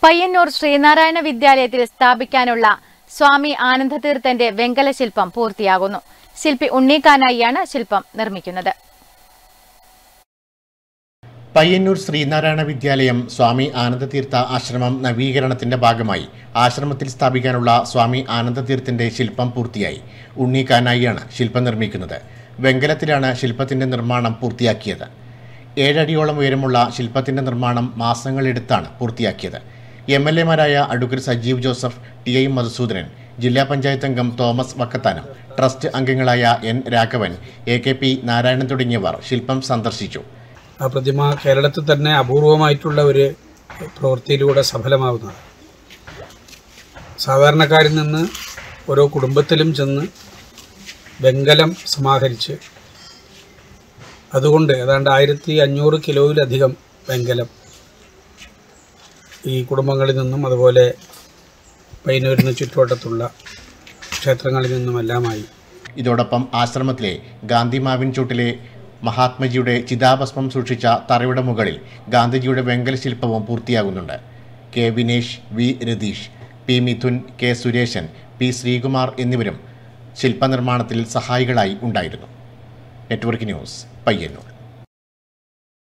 പയ്യന്നൂർ ശ്രീനാരായണ വിദ്യാലയത്തിൽ സ്ഥാപിക്കാനുള്ള സ്വാമി ആനന്ദതീർത്ഥന്റെ വെങ്കല ശില്പം പൂർത്തിയാകുന്നു ശില്പി ഉണ്ണീക്കാനായിയാണ് ശില്പം നിർമ്മിക്കുന്നത് പയ്യന്നൂർ ശ്രീനാരായണ വിദ്യാലയം സ്വാമി ആനന്ദതീർത്ഥ ആശ്രമം നവീകരണത്തിന്റെ ഭാഗമായി ആശ്രമത്തിൽ സ്ഥാപിക്കാനുള്ള സ്വാമി ആനന്ദതീർത്ഥന്റെ ശില്പം പൂർത്തിയായി ഉണ്ണിക്കാനായിയാണ് ശില്പം നിർമ്മിക്കുന്നത് വെങ്കലത്തിലാണ് ശില്പത്തിന്റെ നിർമ്മാണം പൂർത്തിയാക്കിയത് ഏഴടിയോളം ഉയരമുള്ള ശില്പത്തിന്റെ നിർമ്മാണം മാസങ്ങളെടുത്താണ് പൂർത്തിയാക്കിയത് എം എൽ എമാരായ advocate Sajeev Joseph T I Madhusoodanan ജില്ലാ പഞ്ചായത്ത് അംഗം തോമസ് വക്കത്താനം ട്രസ്റ്റ് അംഗങ്ങളായ N Raghavan A K P Narayanan തുടങ്ങിയവർ ശില്പം സന്ദർശിച്ചു ആ പ്രതിമ കേരളത്തിൽ തന്നെ അപൂർവമായിട്ടുള്ള ഒരു പ്രവൃത്തിയിലൂടെ സഫലമാവുന്നതാണ് സാധാരണക്കാരിൽ നിന്ന് ഓരോ കുടുംബത്തിലും ചെന്ന് വെങ്കലം സമാഹരിച്ച് അതുകൊണ്ട് ഏതാണ്ട് ആയിരത്തി അഞ്ഞൂറ് കിലോയിലധികം വെങ്കലം ഈ കുടുംബങ്ങളിൽ നിന്നും അതുപോലെ പയ്യന്നൂരിന് ചുറ്റുവട്ടത്തുള്ള ക്ഷേത്രങ്ങളിൽ നിന്നുമെല്ലാമായി ഇതോടൊപ്പം ആശ്രമത്തിലെ ഗാന്ധി മാവിൻ ചൂട്ടിലെ മഹാത്മജിയുടെ ചിതാഭസ്മം സൂക്ഷിച്ച തറയുടെ മുകളിൽ ഗാന്ധിജിയുടെ വെങ്കല ശില്പവും പൂർത്തിയാകുന്നുണ്ട് K Vinesh V Ratheesh P Midhun K Suresan P Sreekumar എന്നിവരും ശില്പനിർമ്മാണത്തിൽ സഹായികളായി ഉണ്ടായിരുന്നു നെറ്റ്വർക്ക് ന്യൂസ് പയ്യന്നൂർ